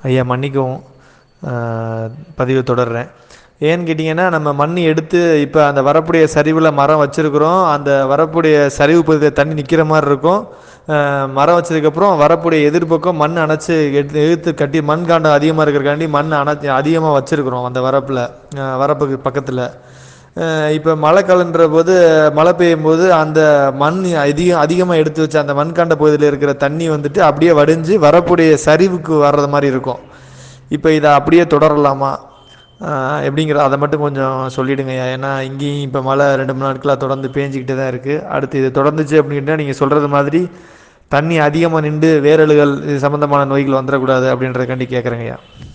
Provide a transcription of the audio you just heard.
ஐயா மன்னிக்கவும் பதிவு தொடர்றேன் ஏன்னு கேட்டிங்கன்னா நம்ம மண் எடுத்து இப்போ அந்த வரக்கூடிய சரிவில் மரம் வச்சுருக்குறோம் அந்த வரக்கூடிய சரிவு பகுதியில் தண்ணி நிற்கிற மாதிரி இருக்கும் மரம் வச்சதுக்கப்புறம் வரக்கூடிய எதிர்பக்கம் மண் அணைச்சி எடுத்து எடுத்து கட்டி மண் காண்டம் அதிகமாக இருக்கிறக்காண்டி மண் அணைச்சி அதிகமாக வச்சுருக்குறோம் அந்த வரப்பில் வரப்புக்கு பக்கத்தில் இப்போ மழை காலன்ற போது மழை பெய்யும் போது அந்த மண் அதிகம் அதிகமாக எடுத்து வச்ச அந்த மண்காண்ட பகுதியில் இருக்கிற தண்ணி வந்துட்டு அப்படியே வடிஞ்சு வரக்கூடிய சரிவுக்கு வர்றது மாதிரி இருக்கும் இப்போ இதை அப்படியே தொடரலாமா எப்படிங்கிற அதை மட்டும் கொஞ்சம் சொல்லிவிடுங்க ஏன்னா இங்கேயும் இப்போ மழை ரெண்டு மூணு நாட்களாக தொடர்ந்து பேஞ்சிக்கிட்டே தான் இருக்குது அடுத்து இது தொடர்ந்துச்சு அப்படின்ட்டு நீங்கள் சொல்கிறது மாதிரி தண்ணி அதிகமாக நின்று வேரலுகள் இது சம்மந்தமான நோய்கள் வந்துடக்கூடாது அப்படின்றதுக்காண்டி கேட்குறேங்கய்யா